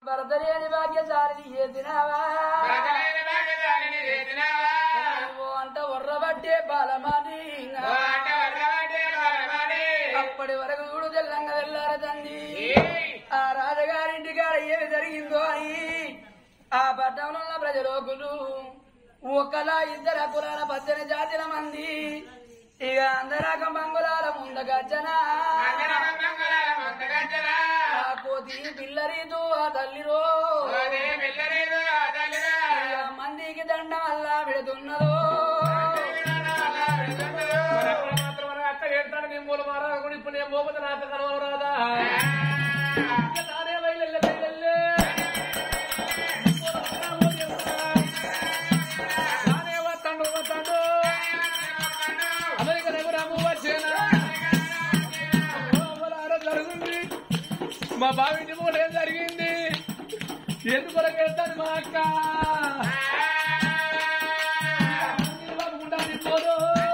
భరతలేని భాగ్యశాలిని చేసినావా ప్రజలైన భాగ్యశాలిని చేసినావా? నువ్వు అంట ఉర్రబట్టే బాలమాది ఓ అంట వర్రవాడే వరవాడే. అప్పటి వరకు చూడు తెల్లంగా వెళ్ళారు తండ్రి ఏయ్! ఆ రాజగారింటి కాడ ఏమి జరిగిందో అని ఆ పట్టణంలో ఉన్న ప్రజలోకులు ఒకలా ఇద్దరు పురాణ పద్దెని జాతిల మంది ఇక అందరాక మంగుళాల ముందగచ్చనా అందరం మంగళాల ముందుగచ్చరా. ఆ కోతి పిల్లరీదు ఆ తల్లిరో ఓదే మెల్లరేదో ఆ తల్లిరా. ఇక మందికి దండం అల్లా పెడుతున్నదో మాత్రం మన అక్క ఏడతాడు నేను మూల మారా కూడా ఇప్పుడు నేను పోతే నాకు కలవరు రాదా ఇంకా తానే బయలులే బయలులే తానే వస్తాడు వస్తాడు అమెరికా నగరాము వచ్చేనా జరుగుంది మా బావి మూట ఏం జరిగింది ఎందుకు వెళ్తాను మా అక్క బాబుకుంటా నింపోదు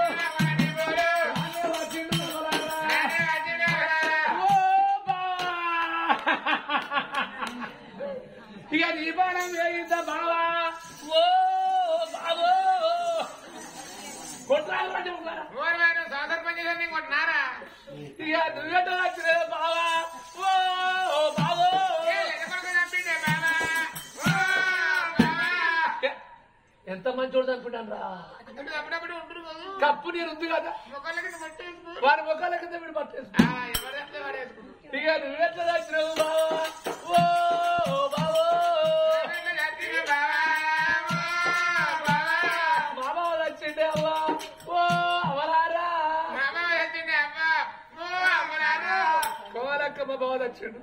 ఇక దీపాలం వేయిద్దా బావా ఓ బావో కొట్రాలు పట్టి ఉన్నారా? ఓరి వారు సందర్భం చేసి నీకు కొట్టినారా? ఇక నువ్వెట వచ్చిన బావా ఓ బావో ఏ ఎడకొడుకు చంపిండే బావా? ఓ బావా! ఎంత మంచోడు అనుకుంటాను రా ఇప్పుడు అప్పుడప్పుడు ఉంటుంది కదా. కప్పు నీరు ఉంది కదా మొక్కలకి పట్టేసుకో. వారి ముఖాల కింద వీడు పట్టేసు ఆ, ఎవరు చెప్తే వాడు వేసుకుంటాడు. ఇక నువ్వెట్లా వచ్చినావు బావా ఓ బావో ఎవరిలో చంపిండే బావా? ఓ బావా! మామ వచ్చిండే అవ్వా ఓ అవలారా మా అమ్మ చంపిండే అమ్మ. ఓ అమ్మలారు. కోలక్క మా బావ వచ్చిండు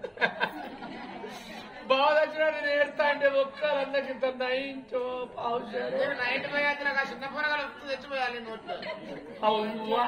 బావ వచ్చినా నేను ఏడతా అంటే ఒక్కరందకింత నయించో పావుచారు నేను నైట్ పోయి వచ్చిన ఒక చిన్న పొరగలు ఉప్పు తెచ్చిపోయాలి నోట్లో అవ్వా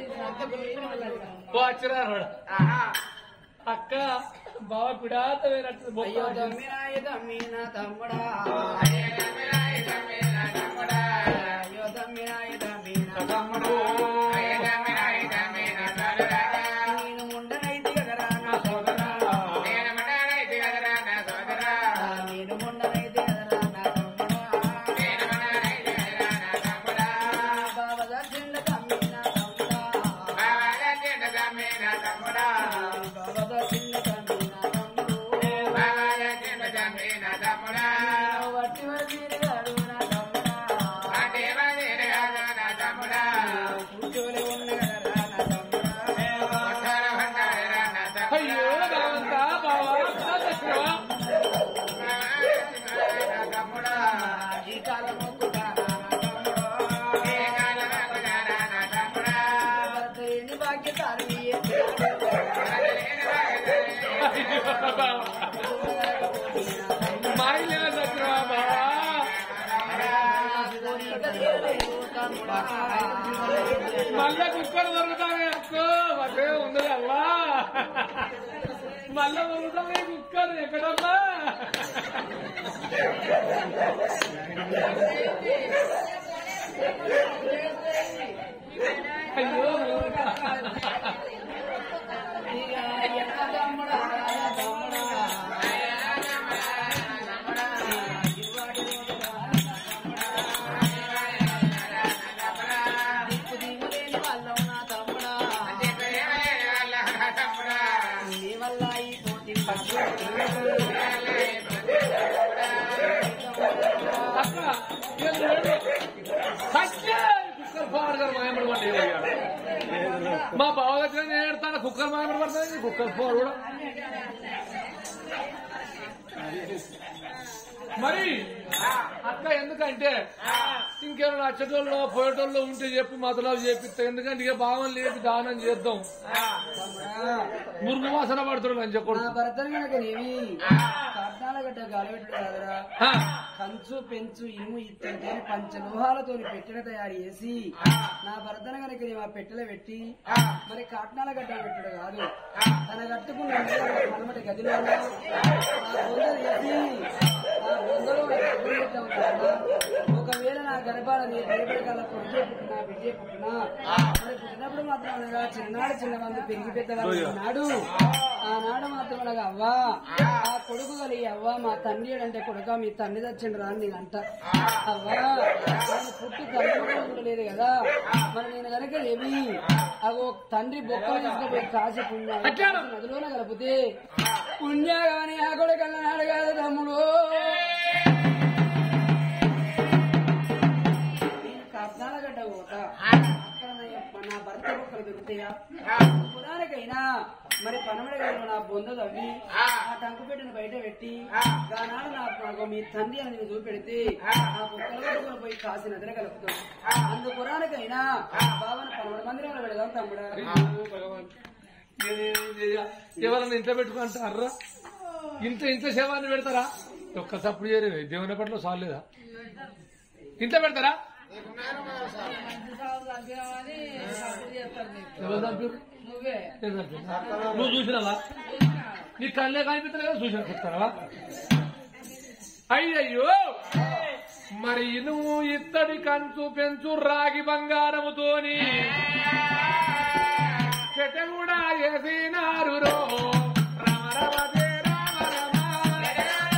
వచ్చినా ఆహా. అక్క బావ పిడాతమైనట్టు అయ్యో దమ్మినా దమ్మిన తమ్ముడా అయ్యే తమ్మిడా, అయ్యే తమ్మిడా, తమ్ముడా. అయ్యో దమ్మినా దమ్మిన తమ్ముడు అయ్యే తమ్మిడా, అయ్యే తమ్మిడా, తమ్ముడా. నేను ముండనైతి కదరా నా సోదరా నేను మటాడైతే కదరా నా సోదరా. నేను ముండనైతి కదరా నా తమ్ముడా నేను మటాడైతే కదరా నా తమ్ముడా. బాబా దర్శన దమ్మిన తమ్ముడా బాగా చెడ్డ తమ్మిడా, తమ్ముడా. బాబా దర్శన దమ్మిన తమ్ముడు బాగా చెడ్డ తమ్మిడా, తమ్ముడా. వట్టి వదిలి గాడు నా తమ్ముడా వాటే వాదేరే కాదు నా తమ్ముడా. కూర్చొని ఉన్న కదరా నా తమ్ముడా ఒంటార ఒంటారా నా తమ్ముడా. అయ్యో భగవంతా బావా వచ్చినావా నా తమ్ముడా. ఈ కాలం మొక్కుతారా నా తమ్ముడా ఏ కాలమకుదారా నా తమ్ముడా. భర్తలేని భాగ్యశాలి వదలేని వాగదలే. మాయిలే వచ్చినావా బావా మళ్ళా కుక్కలు దొరుకుతామే అక్కో అదే ఉన్నది అల్లా మళ్ళా దొరుకుతామే కుక్కలు ఎక్కడమ్మా అయ్యో చెప్పలేని వాళ్ళ నా తమ్ముడా. అక్క ఇక నువ్వు వెళ్ళు. సత్య! కుక్కర్ ఫార్ గారు మాయమడి పడ్డాయి ఇక. మా బావ దగ్గర నేను ఏడతాను కుక్కర్ మాయమడి పడుతుంది కుక్కర్ ఫోర్ కూడా మరి అక్క ఎందుకంటే ఇంకేమైనా నచ్చటోళ్ళు పోయేటోళ్ళు ఉంటే చెప్పి మతలో చేపిస్తా ఎందుకంటే ఇక భావం లేపి దానం చేద్దాం మురుగు వాసన పడుతున్నాడు అని నా చెప్పకూడదు భర్తను కనుక నీవి కట్నాల గడ్డ గాలిపెట్టు కాదురా ఆ, కంచు పెంచు ఇనుము ఇత్తంటే పంచలోహాలతో పెట్టెన తయారు చేసి నా భర్తను కనుక నీవు ఆ పెట్టెలో పెట్టి మరి కాట్నాల గడ్డ పెట్టుడు కాదు తన కట్టుకున్న పలమటి గదిలో నా బొంద చేసి ఆ బొందలో చేద్దాం నాన్న? ఒకవేళ నా గర్భాల రేపటి కల్లా కొడుకే పుట్టినా బిడ్డే పుట్టినా మరి పుట్టినప్పుడు మాత్రం అనగా చిన్ననాడు చిన్న మంది పెరిగి పెద్దవాళ్ళు నాడు ఆనాడు మాత్రం అనగా అవ్వా ఆ కొడుకు కలిగి అవ్వా మా తండ్రి అంటే కొడుక మీ తండ్రి తెచ్చిండు రా అని నేను అంట అవ్వా నేను పుట్టి తల్లి కూడా లేదు కదా మరి నేను కనుక ఏమి అగో తండ్రి బొక్కలు తీసుకుపోయి కాసి పుణ్య నదిలోనే కలిపితే పుణ్య గాని ఆ కొడుకన్నా నాడు కాదు తమ్ముడు నేను కర్ణాల గడ్డ పోతా అక్కడ నా- నా భర్త బొక్కలు దొరుకుతాయా పురానికైనా మరి పనమడి గారు నా బొంద తవ్వి ఆ టంకు పెట్టిన బయట పెట్టి దానాడు నా నాకు మీ తండ్రి అని నేను చూపెడితే ఆ బొక్కలు పట్టుకొని పోయి కాసి నదిలో కలుపుతాం అందు పురానికైనా భావన పనమడి మందిరంలో పెడదాం తమ్ముడా ఎవరన్నా ఇంత పెట్టుకుంటారా ఇంత ఇంత సేవాన్ని పెడతారా ఒక్క సప్పుడు చేయరు దేవుని పట్ల సాలేదా ఇంత పెడతారా ఎవరు చంపారు? నేను చంపానా? నువ్వు చూసినావా నీ కళ్ళే కనిపించలేదా చూసిన చెప్తావా అయ్యయ్యో మరి నువ్వు ఇత్తడి కంచు పెంచు రాగి బంగారముతోని పెట్ట కూడా వేసినారు రో రమ రమ జయ రామ రమ.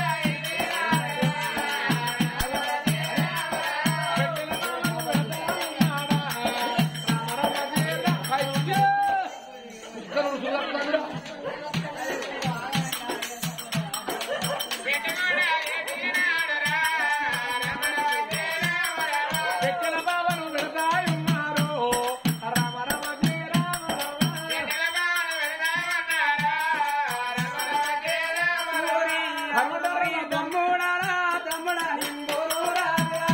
రమ రమ జయ రామ. అయ్యో! ఇక్కడ చూడకుండా ఎక్కడ బావను పెడతాయున్నారు రమ రమ జయ రామ రమ. తమ్ముడోరి తమ్ముడారా తమ్ముడా నింబోరా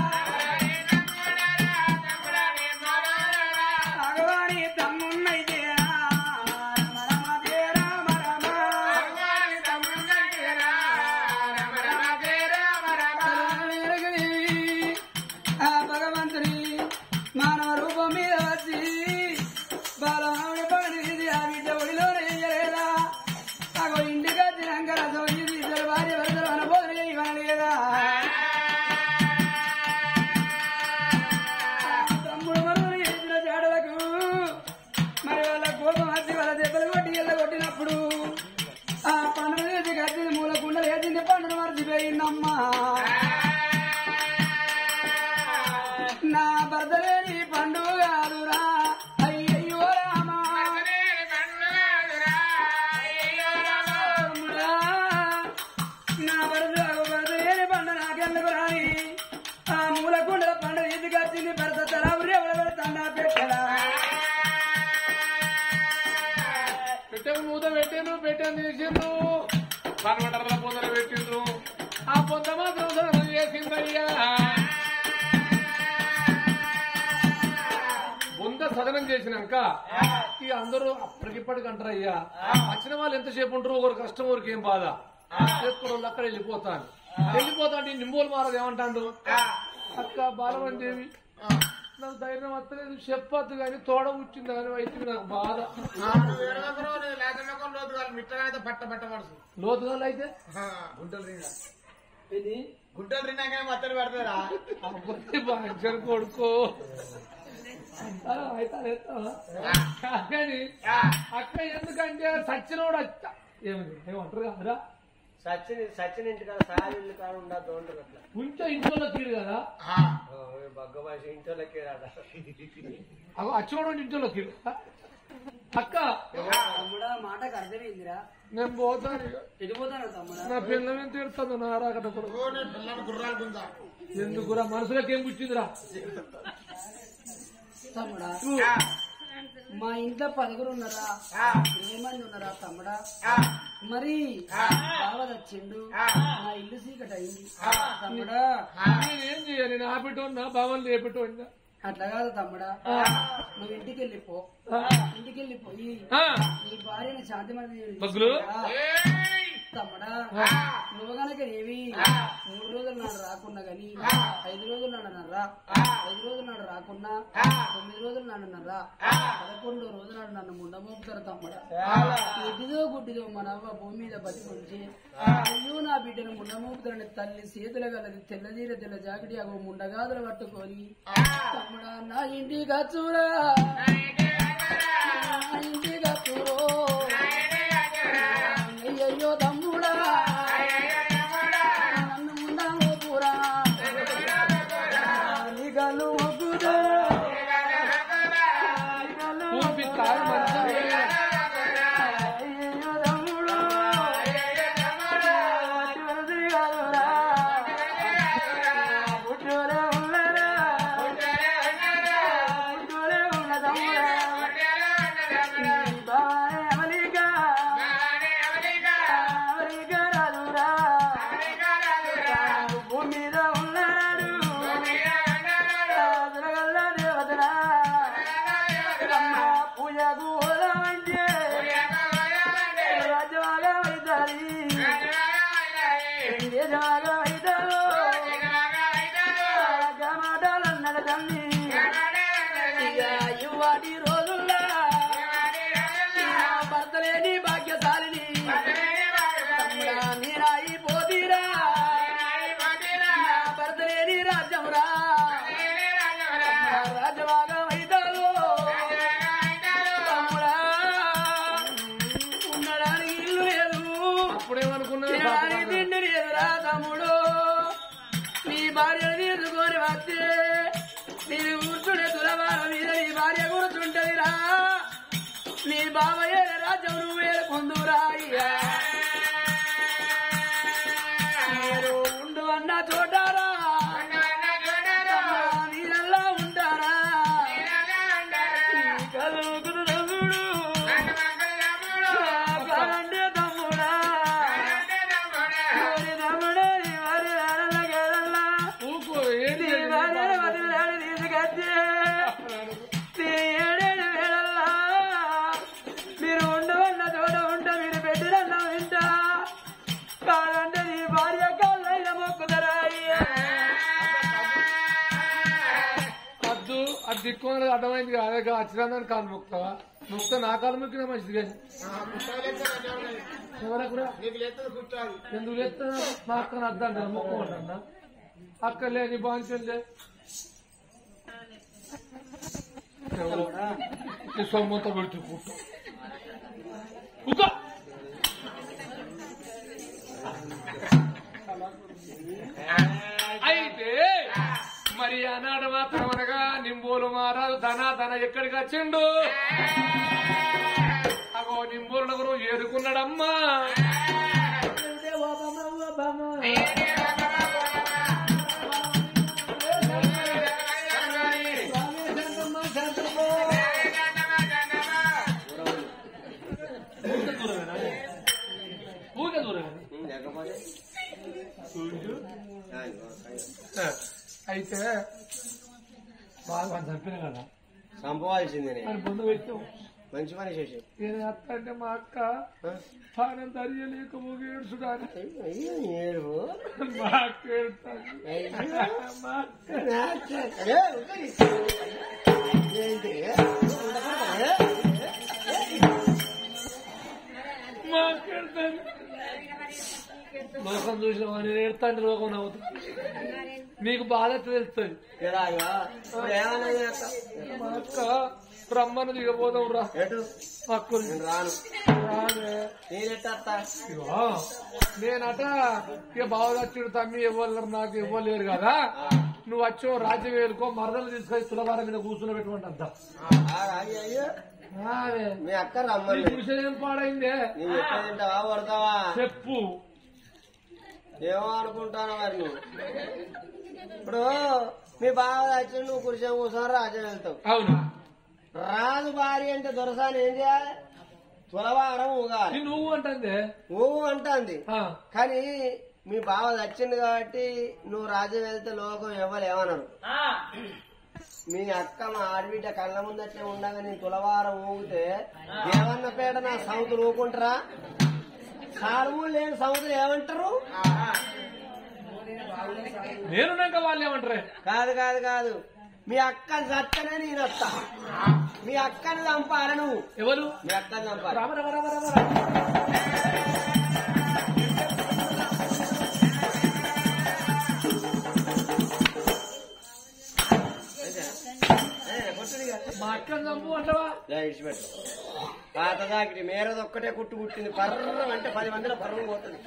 భగవాని తమ్మున్నైతే రామ రమ జయ రామ రమ ఆ భగవంతుని మానవ రూపం మీద వచ్చి బాలమావిడి పని ఆ బిడ్డ ఒడిలో వేయలేదా అగో ఇంటికి వచ్చినాక రసం ఇది ఇద్దరు భార్య భర్తలు అనబోధన ఇవ్వలేదా తమ్ముడు మరువులు చేసిన జాడలకు మరి వాళ్ళ కోపం వచ్చి వాళ్ళ దెబ్బలు కొట్టి ఎల్ల కొట్టినప్పుడు ఆ పండుగ చేసి కట్టి మూల కుండలు వేసింది పండుగ మర్చిపోయిందమ్మా నా భర్త లేని పండుగ కాదురా అయ్యయ్యో రామా తమ్ముడా, నా భర్త భర్త లేని పండుగ నాకెందుకు రాని ఆ మూల కుండల పండుగ తీసుకొచ్చింది భర్త తలవురి ఎవరు పెడతాడా పెట్టడా పెట్టెకు మూత పెట్టిండ్రు పెట్టెను తీసిండ్రు కన్వర్టర్ల పొందర పెట్టిండ్రు ఆ పొంద మాత్రం సరళం చేసిందయ్యా బొంద సదనం చేసినాక ఇక అందరూ అప్పటికిప్పటికి అంటారు అయ్యా వచ్చిన వాళ్ళు ఎంతసేపు ఉంటారు ఒకరు కష్టం ఒకరికి ఏం బాధ చేసుకున్న వాళ్ళు అక్కడ వెళ్ళిపోతాను వెళ్ళిపోతా అంటే నింబోలు మారదు ఏమంటాడు అక్క బాలమని దేవి నాకు ధైర్యం వస్తలేదు చెప్పొద్దు కానీ తోడ కూర్చుంది కానీ అయితే నాకు బాధ పట్ట పట్ట పడుతుంది లోతుగా అయితే గుంటలు రిండా ఇది గుంటలు రిండాక మత్తలు పెడతారా అబ్బాయి బాగా కొడుకో అంటారా? అయితే అది ఎత్తావా? కానీ అక్క ఎందుకంటే సచ్చినోడు అచ్చ ఏమిటి ఏమంటారు కదరా సచిన్ సచిన్ ఇంటికాడ సాయి ఇల్లు కాడ ఉండదు ఉండదు అట్లా కొంచెం ఇంట్లో తీరు కదా బగ్గ భాష ఇంట్లోకి రాదా అగో అచ్చినోడు ఇంట్లో తీరు కదా? అక్క తమ్ముడా మాటకు అర్థమైందిరా నేను పోతాను ఇక. ఎడిపోతాను తమ్ముడా నా పిల్లలు ఏం తీరుతుందో నా రాకట కొడుకు పిల్లలు గుర్రాలు గుందా ఎందుకురా మనసులోకి ఏం పుట్టిందిరా తమ్ముడా మా ఇంట్లో పలుగురు ఉన్నారా ఏమంది ఉన్నారా తమ్ముడా మరి బావ వచ్చిండు నా ఇల్లు సీకట్ అయింది తమ్ముడా నేనేం చేయాలి నేను ఆపెట్టో నా భావన లేపెట్టో అట్లా కాదు తమ్ముడా నువ్వు ఇంటికి వెళ్ళిపో ఇంటికి వెళ్ళిపోయి నీ భార్యని శాంతి మంది బగ్గులు? తమ్ముడా నువ్వు గనక ఏవి మూడు రోజులు నా నాడు రాకున్నా గాని ఐదు రోజులు నాడు రా ఐదు రోజులు నాడు రాకున్నా తొమ్మిది రోజులు నాడు రా పదకొండో రోజు నాడు నన్ను ముండమోపుతారు తమ్ముడా ఎటుదో గుడ్డిదో మన అవ్వ భూమి మీద బతికొంచి అయ్యో నా బిడ్డను ముండమోపుతారని తల్లి చేతుల గలది తెల్లదీర తెల్ల జాకెటి అగో ముండగాదులు పట్టుకొని తమ్ముడా నా ఇంటి గచ్చురా నా ఇంటి గచ్చురో అయ్యయ్యో తమ్ముడా నన్ను ముండమోపురా నీ కళ్ళు మొక్కుదే నీ కళ్ళు పూర్తి కాదు మంచిగా అయ్యయ్యో తమ్ముడు చివరిది కాదురా పుట్టూరే ఉన్నరా పుట్టూరే ఉన్న తమ్ముడా నీ బావే అమలిక అమలిక రాదురా భూమి మీద ఉన్నాడు తిరగల్ల దేవతరా పూజకు పోదామంటే రాజవాగా అవుతాది రాజవాగా అవుతాడు మాటలన్నడ తల్లి ఇక యువాటి రోజుల్లో భర్త లేని భాగ్యశాలిని తమ్ముడా నీరాయి పోతీరా భర్త లేని రాజ్యమురా రాజవాగా అవుతాడు తమ్ముడా ఉండడానికి ఇల్లు లేదు అప్పుడేమనుకున్నా తినడానికి తిండి లేదురా తమ్ముడు నీ భార్యను తీసుకొని వస్తే నీది కూర్చుంటే తులవార మీద నీ భార్య కూర్చుంటదిరా నీ బావయ్య రాజ్యం నువ్వే పొందురా అయ్యా మీరు ఉండు అన్న చోటారా నీళ్ళల్లా ఉంటారా నీ కలుగురు తమ్ముడు కాలంటే తమ్ముడా ఓరి తమ్ముడు నీ వారి వేళల గేదల్లా ఊకో ఏంటి నీ భార్యను వదిలాడు తీసుకొచ్చి నీ ఏడేడు వేళల్లా మీరు ఉండవన్న చోట ఉంట మీరు పెట్టిన వింట కాదంటే నీ భార్య కాళ్ళైన మొక్కుదరా అయ్యా అద్దు అది దిక్కుమని అర్థమైంది అదే అచ్చిరాందని కాలు ముక్తావా ముక్త నా కాలు ముక్కిన మంచిది కానీ ఎవరకురా నీకు లేస్తుంది కూర్చోాలి ఎందుకు లేస్తా మా అక్కను అద్దంట మొక్కమంటా అక్క లేని బాంచలే ఈ సొమ్మంతా పెడుతూ కూర్చో కూర్చో అయితే మరి ఆనాడు మాత్రం అనగా నింబోలు మారాలు ధన ధన ఎక్కడికి వచ్చిండు అగో నింబోలు నగరు ఏరుకున్నాడమ్మా ఊరికే దూరం లేకపోతే అయితే బాగా చంపిన కదా సంపవాల్సింది అని ముందు పెట్టాం మంచి పని చేసి నేను అత్త అంటే మా అక్క పానం తరియలేక మూగి ఏడుచుడాని అయ్యో ఏడు మా అక్క ఏడుతాను అయ్యో. మా అక్క అరే, ఉక్కడి. ఏంటి? ఉండకూడదా? మా అక్క ఏడుతాను లోకం చూసిన నేను ఏడుతాంటే లోకం నవ్వుతుంది నీకు బాధ తెలుస్తుంది ఎలాగా? ఇప్పుడు ఏమన్నది అక్క? మా అక్క రమ్మని దిగబోదాం రా ఎటు అక్క నేను రాను రాదే నేనెట్టత్తా ఇగో, నేనట ఇక బావదచ్చుడు తమ్మి ఇవ్వలేరు నాకు ఇవ్వలేరు కదా నువ్వు వచ్చో రాజ్యం వేలుకో మరదలు తీసుకొని తులవార మీద కూర్చుని పెట్టుకుంటా అంత అయ్యో రాదే. మీ అక్క నీ రమ్మని పురుషుడు ఏం పాడైందే నువ్వు ఎక్కడ తింటావా పడతావా చెప్పు ఏమో అనుకుంటాను మరి నువ్వు ఇప్పుడు మీ బావ వచ్చి నువ్వు కుర్చీ కూర్చొని రాజ్యం వెళ్తావు అవునా రాజు భార్య అంటే దొరసాని ఏం చేయాలి తులవారం ఊగాలి నీ నువ్వు అంటుందే ఊగు అంటుంది ఆ, కానీ మీ బావ చచ్చింది కాబట్టి నువ్వు రాజ్యం వెళ్తే లోకం ఎవరు ఏమనరు మీ అక్క మా ఆడబిడ్డ కళ్ళ ముందు అట్లే ఉండగా నేను తులవారం ఊగితే దేవన్నపేట నా సముద్రం ఊకుంటారా సారుము లేని సముద్రం ఏమంటారు అంటారే కాదు కాదు కాదు మీ అక్క చచ్చనే నేను వస్తా మీ అక్కని చంపాలి నువ్వు ఎవరు మీ అక్కని చంపాలి రామ రామ రామ రామ రామ. ఏ, కొట్టుడు ఇక. మా అక్కని చంపు అంటావా లే, ఇడిచిపెట్టు పాత దాకి మేరది ఒక్కటే కుట్టు కుట్టింది పర్రం అంటే పది మందిలో పర్వం పోతుంది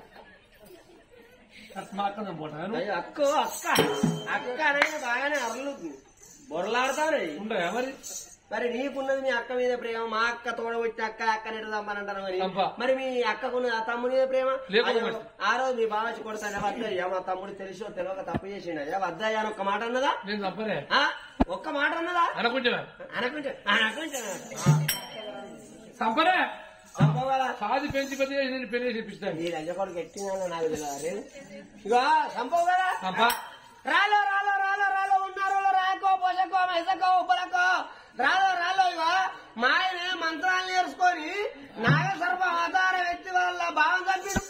మా అక్కని చంపు అంటావా? అయ్యో, అక్క అక్క అక్క అనేది బాగానే అరలుతుంది బొరలాడతావు ఉండయా మరి మరి నీకున్నది మీ అక్క మీద ప్రేమ మా అక్క తోడ వచ్చిన అక్క అక్క నెట్టు చంపనంటారు మరి చంప. మరి మీ అక్కకున్న ఆ తమ్ముడి మీద ప్రేమ లేకుండా అయ్యో, ఆ రోజు మీ బావ వచ్చి కొడతానే వద్దయ్యా మా తమ్ముడు తెలిసో తెలియక తప్పు చేసిండు అయ్యా వద్దయ్యా అని ఒక్క మాట అన్నదా నేను చంపనే ఆ? ఒక్క మాట అన్నదా అనుకుంటున్నా అనుకుంటే అనుకుంటా చంపనే చంపగల సాది పెంచి పెద్ద చేసి నేను పెళ్లి చేపిస్తాను ఈ లంజకోడికి ఎట్టిందో నాకు తెలియదు ఇగో చంపవు కదా చంప రాలో రాలో రాలో రాలో ఉన్నారో రాకో పోషకో మెసకో ఉప్పలకో రాలో రాలో ఇగో మా ఆయన మంత్రాలు నేర్చుకొని నాగసర్వ ఆధార వ్యక్తి వల్ల భావం చంపిడు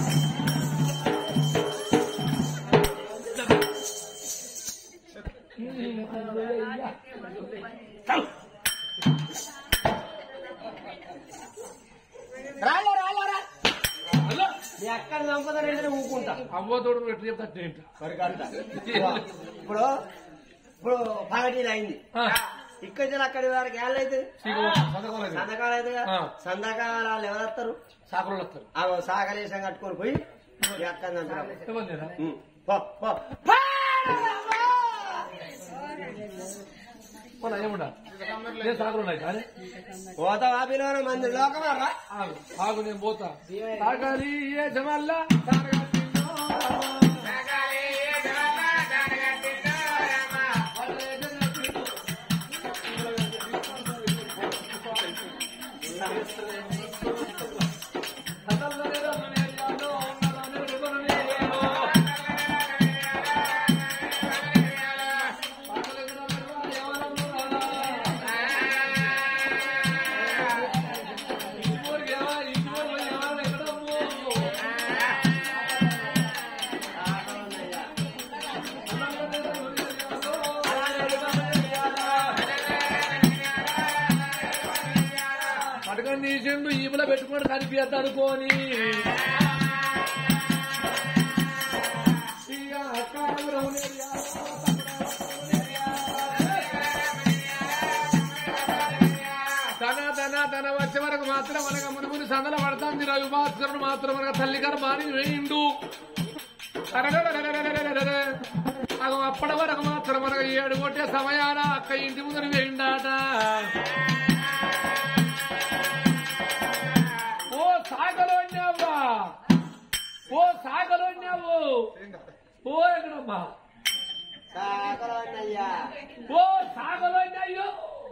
రాలో రాలో రా హలో మీ అక్కని చంపదనంటే ఊకుంటా అవ్వతోడు ఎట్లా చెప్తా ఏంట పరిగంట ఇప్పుడు ఇప్పుడు పగటీలు అయింది ఇక్కడ నుంచి అక్కడి వరకు ఏళ్ళైతే సంతకాలు అయితే ఆ. సంతకాలు వాళ్ళు ఎవరు వస్తారు సాకులు వస్తారు ఆ సాగలేసం కట్టుకొని పోయి ఈ అక్కని చంపుతారు. ఎవరు లేరా? ఉమ్. పో, పో. మన ఏముండా నేను సాకులు ఉన్నాయి కానీ పోతావా పిలవన మంది లోకమారా ఆగు ఆగు నేను పోతా సాగాలి ఏ జమల్లా సాగాలి దేవత దానగట్టిందో రామ. పట్టుకొని తీసిండు ఈమెలో పెట్టుకుని కనిపిద్ద అనుకోని ఇక అక్క ఎవరు ఉండేది? తన తన తన వచ్చే వరకు మాత్రం మనకు మునుముని సందల పడుతుంది రవిభాస్కరుడు మాత్రం మనకు తల్లి గారు మారి వేయిండు అగో అప్పటి వరకు మాత్రం మనకు ఏడు కొట్టే సమయాన అక్క ఇంటి ముందర వేయిండాట ఓ సాగలోన్యావా ఓ సాగలోన్యావు ఓ ఎక్కడమ్మా సాగరన్నయ్యా ఓ సాగలోన్యాయో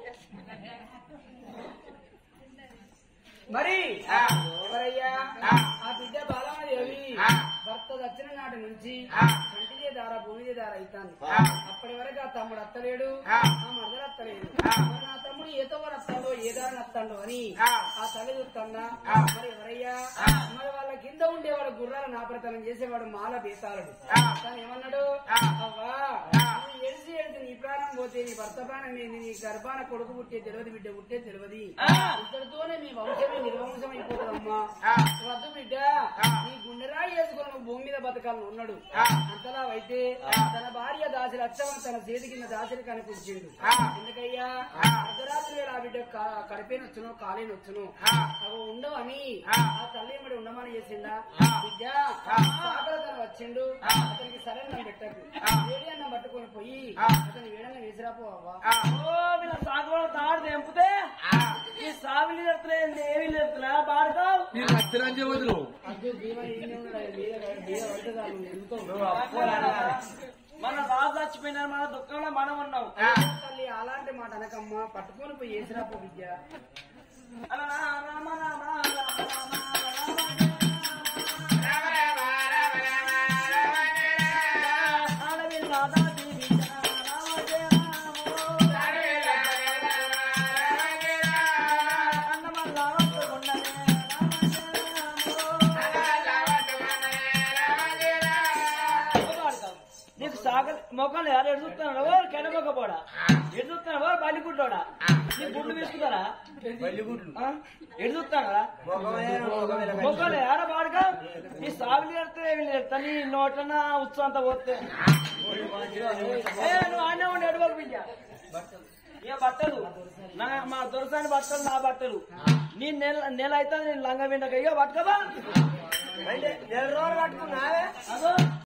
మరి ఆ. ఎవరయ్యా ఆ. ఆ బిడ్డ బాలమాదేవి ఆ. భర్త వచ్చిన నాటి నుంచి ఆ. కంటిదే దార భూమిదే దార అవుతాంది ఆ. అప్పటి వరకు ఆ తమ్ముడు అత్తలేడు ఆ. ఆ మరదలు అత్తలేడు ఆ. మరి నా తమ్ముడు ఏతో వస్తాడో ఏ దారిని వస్తాడో అని ఆ. ఆ తల్లి చూస్తున్నా ఆ. మరి ఎవరయ్యా ఆ. మరి వాళ్ళ కింద ఉండేవాడు గుర్రాల నాపరతనం చేసేవాడు మాల బేతాళుడు ఆ. కానీ ఏమన్నాడు ఆ. అవ్వా ఆ. నువ్వు ఎడిసి ఎడిసి నీ ప్రాణం పోతే నీ భర్త ప్రాణం ఏంది నీ గర్భాన కొడుకు పుట్టే తెలియదు బిడ్డ పుట్టే తెలియదు ఆ. ఇద్దరితోనే మీ వంశమే నిర్వంశం అయిపోతుందమ్మా ఆ. వద్దు బిడ్డ ఆ. నీ గుండెరాయి వేసుకుని నువ్వు భూమి మీద బతకాలని ఉన్నాడు ఆ. అంతలా అయితే తన భార్య దాసి రచ్చవని తన చేతి కింద దాసిని కనిపించిండు ఆ. ఎందుకయ్యా ఆ. అర్ధరాత్రి వేళ ఆ బిడ్డ కా- కడిపేనొచ్చును కాలేనొచ్చును ఆ. అవి ఉండవని ఆ. ఆ తల్లి ఏమడి ఉండమని చేసిందా ఆ. బిడ్డ ఆ. సాకల తను వచ్చిండు ఆ. అతనికి సరైన పెట్టకు ఆ. వేడి అన్నం పట్టుకొని పోయి ఆ. అతని వేడన్న వేసిరాపో అవ్వా ఆ. వీళ్ళ సాగులో తాడు తెంపితే ఆ. ఈ సాగులు ఎత్తలేదు ఏమి లేదులే బాడుతావు ఈ లక్షణాంజీ వదులు అద్దు భీమా ఏం ఉన్నాడు మీద మీద పడుతుందా ఎంతో మన రాజు చచ్చిపోయినా మన దుఃఖంలో మనం ఉన్నాం ఆ. తల్లి అలాంటి మాట అనకమ్మా పట్టుకొని పోయి వేసిరాపో విద్య అలా రామ రామ రామ రామ రామ రామ రామ రామ రామ రామ. ఆడవిల్ల దాటి విద్య రామ జయ రామో. అన్నమల్ల వట్టుకున్నదే రామ జయ రామో. బాడుతావు. నీకు సా ఆకలి మొక్కలు ఎవరు ఎడు చూస్తున్నాడు ఓ కెనబొక్కపోడా ఎడు చూస్తున్నాడు ఓ బలిగుడ్డోడా నీ గుడ్లు వేసుకున్నారా ఆ? ఎడు చూస్తాడా మొక్కలు ఎవర బాడుగా నీ సాగులు ఎడితే ఎడతా నీ నోట్లన ఉత్సవం అంతా పోతే ఏ, నువ్వు ఆడే ఉండి ఎడవకు బిడ్డ ఇక బట్టలు నా మా దొరసాని బట్టలు నా బట్టలు నీ నెల నెల అయితే నేను లంగ విండక ఇక పట్టుకోబా అంటే నెల రోజులు పట్టుకున్నావే అదో